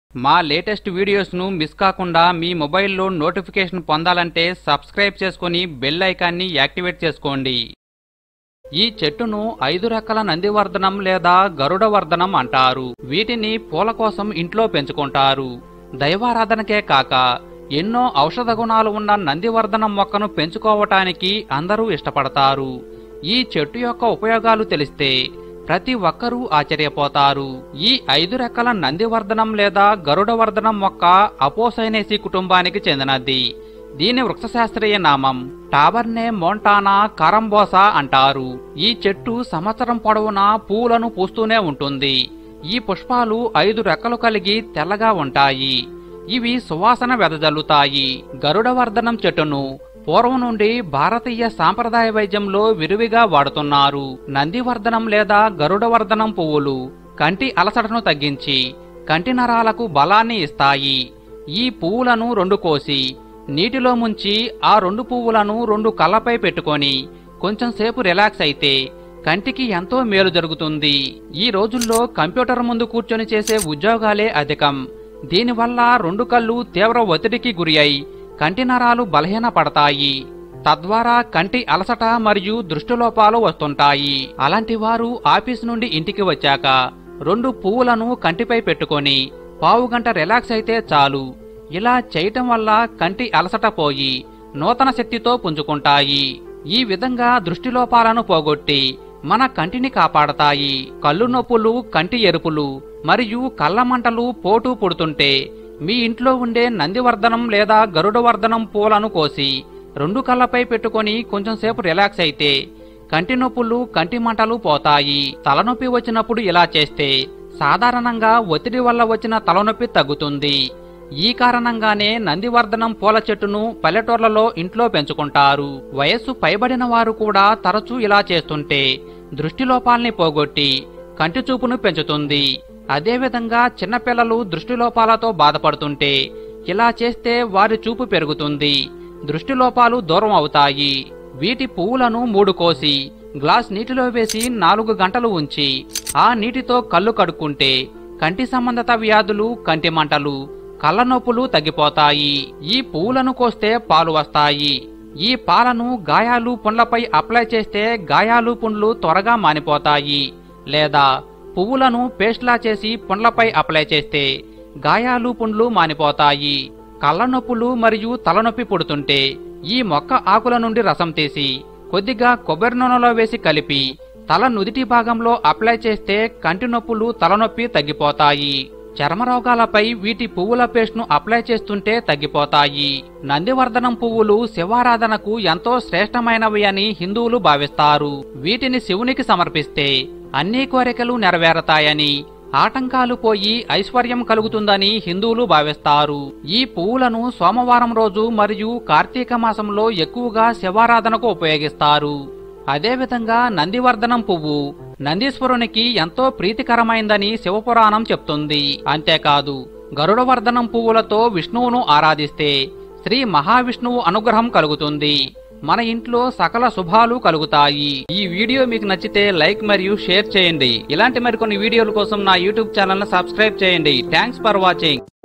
మా latest వీడియోస్ను miss కాకుండా మీ మొబైల్లో నోటిఫికేషన్ పొందాలంటే సబ్స్క్రైబ్ చేసుకొని బెల్ ఐకాన్ని యాక్టివేట్ చేసుకోండి ఈ చెట్టును ఐదు రెక్కల నందివర్ధనం లేదా గరుడవర్ధనం అంటారు వీటిని పూల కోసం ఇంట్లో పెంచుకుంటారు దైవారాధనకే కాక ఎన్నో ఔషధ గుణాలు ఉన్న నందివర్ధనం మొక్కను పెంచుకోవటానికి అందరూ ఇష్టపడతారు ఈ చెట్టు యొక్క ఉపయోగాలు తెలిస్తే ప్రతి ఒక్కరూ ఆశ్చర్యపోతారు ఈ ఐదు రెక్కల నందివర్ధనం లేదా గరుడవర్ధనం మొక్క అపోసైనేసి కుటుంబానికి చెందినది దీని వృక్షశాస్త్రీయ నామం టాబర్నే మోంటానా కరంబోసా అంటారు ఈ చెట్టు సంవత్సరం పొడవునా పూలను పూస్తూనే ఉంటుంది ఈ పుష్పాలు ఐదు రెక్కలు కలిగి తెల్లగా ఉంటాయి ఇవి సువాసన వెదజల్లుతాయి గరుడవర్ధనం చెట్టును పూర్వం నుండి భారతీయ సాంప్రదాయ వైద్యంలో విరివిగా వాడుతున్నారు నందివర్ధనం లేదా గరుడవర్ధనం పువ్వులు కంటి అలసటను తగ్గించి కంటి నరాలకు బలాన్ని ఇస్తాయి ఈ పువ్వులను రెండు కోసి నీటిలో ముంచి ఆ రెండు పువ్వులను రెండు కళ్ళపై పెట్టుకొని కొంచెం సేపు రిలాక్స్ అయితే కంటికి ఎంతో మేలు జరుగుతుంది ఈ రోజుల్లో కంప్యూటర్ ముందు కూర్చొని చేసే ఉద్యోగాలే అధికం దీనివల్ల రెండు కళ్ళు తీవ్ర ఒత్తిడికి గురి అయి కంటి నరాలు బలహీన పడతాయి తద్వారా కంటి అలసట మరియు దృష్టిలోపాలు వస్తుంటాయి అలాంటి వారు ఆఫీస్ నుండి ఇంటికి వచ్చాక రెండు పువ్వులను కంటిపై పెట్టుకొని పావు గంట రిలాక్స్ అయితే చాలు ఇలా చేయటం వల్ల కంటి అలసట పోయి నూతన శక్తితో పుంజుకుంటాయి ఈ విధంగా దృష్టిలోపాలను పోగొట్టి మన కంటిని కాపాడతాయి కళ్ళు నొప్పులు కంటి ఎరుపులు మరియు కళ్ళ మంటలు పోటు పుడుతుంటే మీ ఇంట్లో ఉండే నందివర్ధనం లేదా గరుడవర్ధనం పూలను కోసి రెండు కళ్ళపై పెట్టుకొని కొంచెం సేపు రిలాక్స్ అయితే కంటి నొప్పులు కంటి మంటలు పోతాయి తలనొప్పి వచ్చినప్పుడు ఇలా చేస్తే సాధారణంగా ఒత్తిడి వల్ల వచ్చిన తలనొప్పి తగ్గుతుంది ఈ కారణంగానే నందివర్ధనం పూల చెట్టును పల్లెటూర్లలో ఇంట్లో పెంచుకుంటారు వయస్సు పైబడిన వారు కూడా తరచూ ఇలా చేస్తుంటే దృష్టిలోపాల్ని పోగొట్టి కంటి చూపును పెంచుతుంది అదేవిధంగా చిన్నపిల్లలు దృష్టిలోపాలతో బాధపడుతుంటే ఇలా చేస్తే వారి చూపు పెరుగుతుంది దృష్టిలోపాలు దూరం అవుతాయి వీటి పువ్వులను మూడు కోసి గ్లాస్ నీటిలో వేసి నాలుగు గంటలు ఉంచి ఆ నీటితో కళ్ళు కడుక్కుంటే కంటి సంబంధిత వ్యాధులు కంటి మంటలు కళ్ళ నొప్పులు తగ్గిపోతాయి ఈ పువ్వులను కోస్తే పాలు వస్తాయి ఈ పాలను గాయాలు పుండ్లపై అప్లై చేస్తే గాయాలు పుండ్లు త్వరగా మానిపోతాయి లేదా పువ్వులను పేస్ట్లా చేసి పుండ్లపై అప్లై చేస్తే గాయాలు పుండ్లు మానిపోతాయి కళ్ళ నొప్పులు మరియు తలనొప్పి పుడుతుంటే ఈ మొక్క ఆకుల నుండి రసం తీసి కొద్దిగా కొబ్బరి నూనెలో వేసి కలిపి తల నుదిటి భాగంలో అప్లై చేస్తే కంటి నొప్పులు తలనొప్పి తగ్గిపోతాయి చర్మ రోగాలపై వీటి పువ్వుల పేస్ట్ను అప్లై చేస్తుంటే తగ్గిపోతాయి నందివర్ధనం పువ్వులు శివారాధనకు ఎంతో శ్రేష్టమైనవి అని హిందువులు భావిస్తారు వీటిని శివునికి సమర్పిస్తే అన్ని కోరికలు నెరవేరతాయని ఆటంకాలు పోయి ఐశ్వర్యం కలుగుతుందని హిందువులు భావిస్తారు ఈ పువ్వులను సోమవారం రోజు మరియు కార్తీక మాసంలో ఎక్కువగా శివారాధనకు ఉపయోగిస్తారు అదేవిధంగా నందివర్ధనం పువ్వు నందీశ్వరునికి ఎంతో ప్రీతికరమైందని శివపురాణం చెప్తుంది అంతేకాదు గరుడవర్ధనం పువ్వులతో విష్ణువును ఆరాధిస్తే శ్రీ మహావిష్ణువు అనుగ్రహం కలుగుతుంది మన ఇంట్లో సకల శుభాలు కలుగుతాయి ఈ వీడియో మీకు నచ్చితే లైక్ మరియు షేర్ చేయండి ఇలాంటి మరికొన్ని వీడియోల కోసం నా యూట్యూబ్ ఛానల్ సబ్స్క్రైబ్ చేయండి థ్యాంక్స్ ఫర్ వాచింగ్